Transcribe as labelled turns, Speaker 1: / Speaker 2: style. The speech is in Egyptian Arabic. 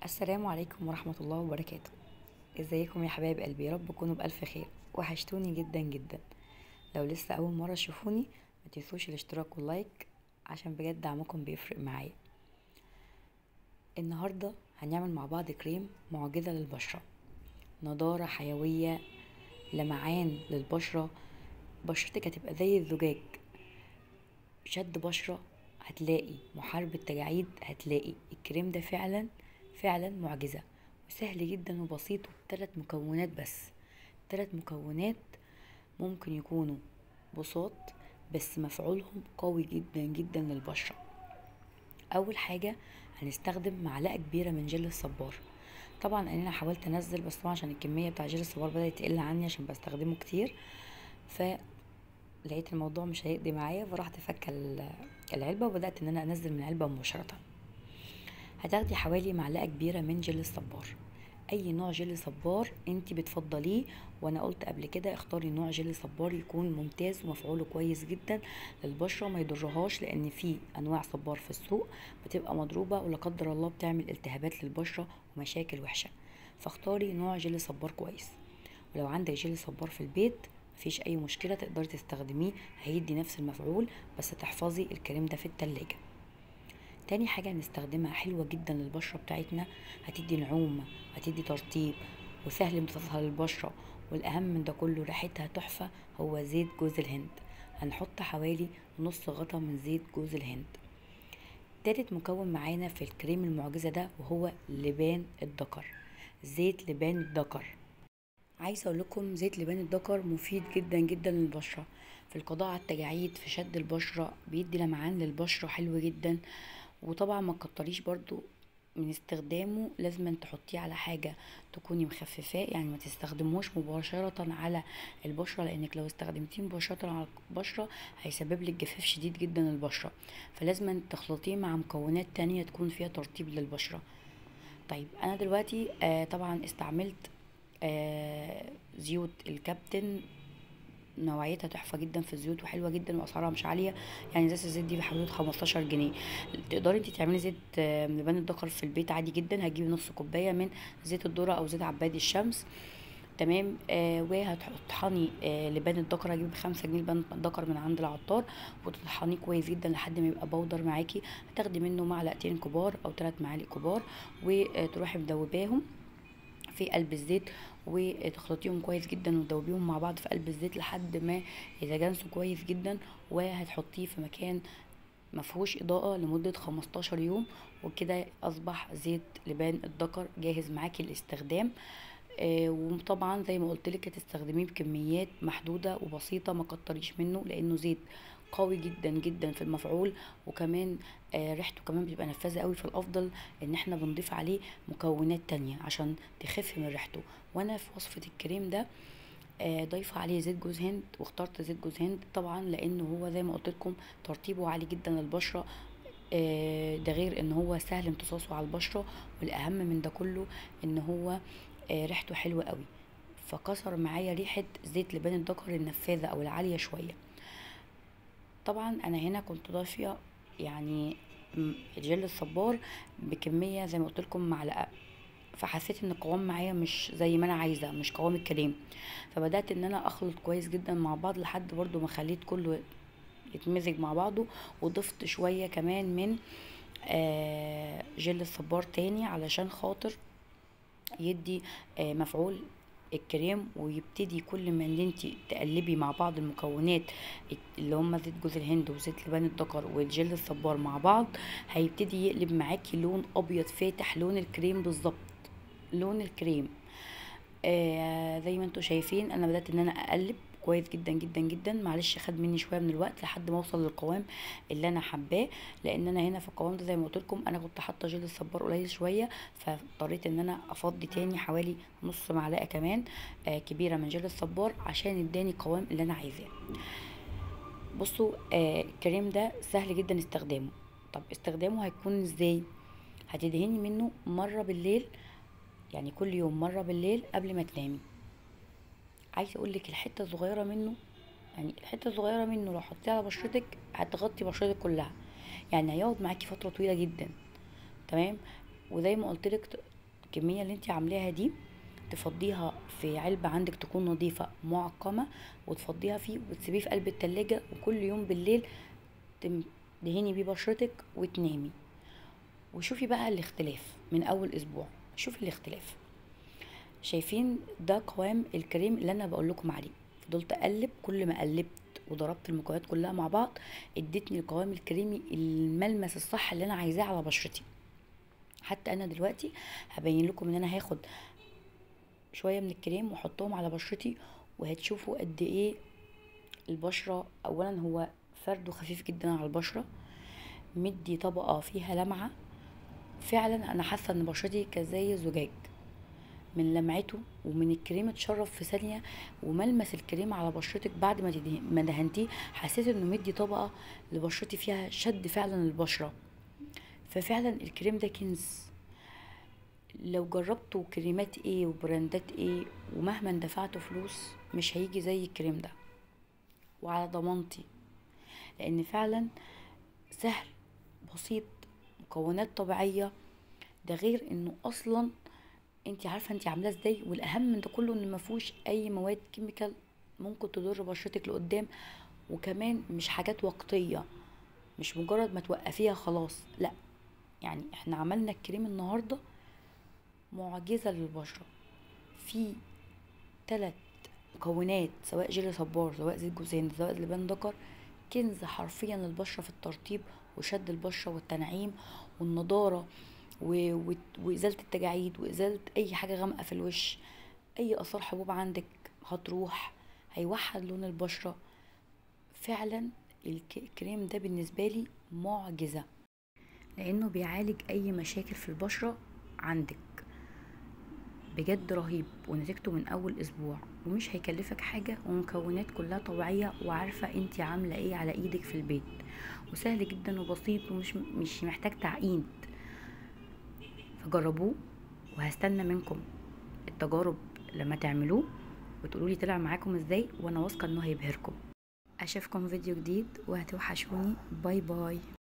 Speaker 1: السلام عليكم ورحمة الله وبركاته ازيكم يا حبايب قلبي يا رب تكونوا بألف خير وحشتوني جدا جدا لو لسه أول مرة تشوفوني ما تنسوش الاشتراك واللايك عشان بجد دعمكم بيفرق معايا النهاردة هنعمل مع بعض كريم معجزة للبشرة نضارة حيوية لمعان للبشرة بشرتك هتبقى زي الزجاج شد بشرة هتلاقي محاربة تجاعيد هتلاقي الكريم ده فعلا فعلا معجزة وسهل جدا وبسيط وبثلاث مكونات بس ثلاث مكونات ممكن يكونوا بساط بس مفعولهم قوي جدا جدا للبشرة اول حاجة هنستخدم معلقة كبيرة من جل الصبار طبعا انا حاولت انزل بس طبعا عشان الكمية بتاع جل الصبار بدأت تقل عني عشان بستخدمه كتير ف لقيت الموضوع مش هيقضي معايا فرحت فكه العلبة وبدأت ان انا انزل من العلبة مباشرة هتاخدي حوالي معلقة كبيرة من جل الصبار اي نوع جل صبار انت بتفضليه وانا قلت قبل كده اختاري نوع جل صبار يكون ممتاز ومفعوله كويس جدا للبشره ما يضرهاش لان في انواع صبار في السوق بتبقى مضروبه ولا قدر الله بتعمل التهابات للبشره ومشاكل وحشه فاختاري نوع جل صبار كويس ولو عندك جل صبار في البيت مفيش اي مشكله تقدري تستخدميه هيدي نفس المفعول بس تحفظي الكريم ده في التلاجة تاني حاجة هنستخدمها حلوة جدا للبشرة بتاعتنا هتدي نعومة هتدي ترطيب وسهل امتصاصها للبشرة والأهم من ده كله ريحتها تحفة هو زيت جوز الهند هنحط حوالي نص غطا من زيت جوز الهند تالت مكون معانا في الكريم المعجزة ده وهو لبان الذكر زيت لبان الذكر عايزه اقول لكم زيت لبان الذكر مفيد جدا جدا للبشره في القضاء على التجاعيد في شد البشره بيدي لمعان للبشره حلو جدا وطبعا ما تكتريش برضو من استخدامه لازم تحطيه على حاجه تكوني مخففاه يعني ما تستخدموش مباشره على البشره لانك لو استخدمتيه مباشره على البشره هيسبب لك جفاف شديد جدا للبشره فلازم تخلطيه مع مكونات تانية تكون فيها ترطيب للبشره طيب انا دلوقتي آه طبعا استعملت آه زيوت الكابتن نوعيتها تحفة جدا في الزيوت وحلوة جدا واسعارها مش عالية يعني ازازة الزيت دي بحدود خمستاشر جنيه تقدري انت تعملي زيت آه لبان الذكر في البيت عادي جدا هتجيبي نص كوباية من زيت الذرة او زيت عباد الشمس تمام آه وهتطحني آه لبان الذكر هجيب بخمسة جنيه لبان الذكر من عند العطار وتطحنيه كويس جدا لحد ما يبقى بودر معاكي هتاخدي منه معلقتين كبار او ثلاث معالق كبار وتروحي مدوباهم في قلب الزيت وتخلطيهم كويس جدا وتدوبيهم مع بعض في قلب الزيت لحد ما يتجانسوا كويس جدا وهتحطيه في مكان مفهوش اضاءة لمدة 15 يوم وكده اصبح زيت لبان الذكر جاهز معاكي للاستخدام آه وطبعا زي ما قلت لك هتستخدميه بكميات محدوده وبسيطه ما كتريش منه لانه زيت قوي جدا جدا في المفعول وكمان آه ريحته كمان بتبقى نفاذه قوي فالافضل ان احنا بنضيف عليه مكونات تانية عشان تخف من ريحته وانا في وصفه الكريم ده آه ضايفه عليه زيت جوز هند واخترت زيت جوز هند طبعا لانه هو زي ما قلت لكم ترطيبه عالي جدا للبشره ده غير ان هو سهل امتصاصه على البشره والاهم من ده كله ان هو ريحته حلوه قوي فكسر معايا ريحه زيت لبان الذكر النفاذه او العاليه شويه طبعا انا هنا كنت ضافيه يعني جل الصبار بكميه زي ما قلت لكم معلقه فحسيت ان القوام معايا مش زي ما انا عايزه مش قوام الكريم فبدات ان انا اخلط كويس جدا مع بعض لحد برضو ما خليت كله يتمزج مع بعضه وضفت شويه كمان من آه جل الصبار تاني علشان خاطر يدي آه مفعول الكريم ويبتدي كل ما ان انت تقلبي مع بعض المكونات اللي هم زيت جوز الهند وزيت لبان الذكر والجل الصبار مع بعض هيبتدي يقلب معاكي لون ابيض فاتح لون الكريم بالظبط لون الكريم آه زي ما انتم شايفين انا بدات ان انا اقلب كويس جدا جدا جدا معلش خد مني شويه من الوقت لحد ما اوصل للقوام اللي انا حباه لان انا هنا في القوام ده زي ما قلت لكم انا كنت حاطه جل الصبار قليل شويه فاضطريت ان انا افضي تاني حوالي نص معلقه كمان آه كبيره من جل الصبار عشان اداني القوام اللي انا عايزاه بصوا آه الكريم ده سهل جدا استخدامه طب استخدامه هيكون ازاي هتدهني منه مره بالليل يعني كل يوم مره بالليل قبل ما تنامي عايزه اقول لك الحته الصغيره منه يعني الحته الصغيره منه لو حطيتيها على بشرتك هتغطي بشرتك كلها يعني هيقعد معاكي فتره طويله جدا تمام وزي ما قلت لك الكميه اللي انت عاملاها دي تفضيها في علبة عندك تكون نظيفة معقمة وتفضيها فيه وتسيبيه في قلب التلاجة وكل يوم بالليل تدهني بيه بشرتك وتنامي وشوفي بقى الاختلاف من اول اسبوع شوفي الاختلاف شايفين ده قوام الكريم اللي انا بقول لكم عليه فضلت اقلب كل ما قلبت وضربت المكونات كلها مع بعض ادتني القوام الكريمي الملمس الصح اللي انا عايزاه على بشرتي حتى انا دلوقتي هبين لكم ان انا هاخد شويه من الكريم واحطهم على بشرتي وهتشوفوا قد ايه البشره اولا هو فرده خفيف جدا على البشره مدي طبقه فيها لمعه فعلا انا حاسه ان بشرتي كزي زجاج من لمعته ومن الكريم اتشرف في ثانيه وملمس الكريم على بشرتك بعد ما ما دهنتيه حسيت انه مدي طبقه لبشرتي فيها شد فعلا البشره ففعلا الكريم ده كنز لو جربتوا كريمات ايه وبراندات ايه ومهما دفعتوا فلوس مش هيجي زي الكريم ده وعلى ضمانتي لان فعلا سهل بسيط مكونات طبيعيه ده غير انه اصلا انت عارفه انت عاملاه ازاي والاهم من ده كله ان ما فيهوش اي مواد كيميكال ممكن تضر بشرتك لقدام وكمان مش حاجات وقتيه مش مجرد ما توقفيها خلاص لا يعني احنا عملنا الكريم النهارده معجزه للبشره في ثلاث مكونات سواء جيلي صبار سواء زيت جوزين سواء لبان ذكر كنز حرفيا للبشره في الترطيب وشد البشره والتنعيم والنضاره وازاله التجاعيد وازاله اي حاجه غامقه في الوش اي اثار حبوب عندك هتروح هيوحد لون البشره فعلا الكريم ده بالنسبه لي معجزه لانه بيعالج اي مشاكل في البشره عندك بجد رهيب ونتيجته من اول اسبوع ومش هيكلفك حاجه ومكونات كلها طبيعيه وعارفه انت عامله ايه على ايدك في البيت وسهل جدا وبسيط ومش مش محتاج تعقيد فجربوه وهستنى منكم التجارب لما تعملوه وتقولوا لي طلع معاكم ازاي وانا واثقه انه هيبهركم اشوفكم فيديو جديد وهتوحشوني باي باي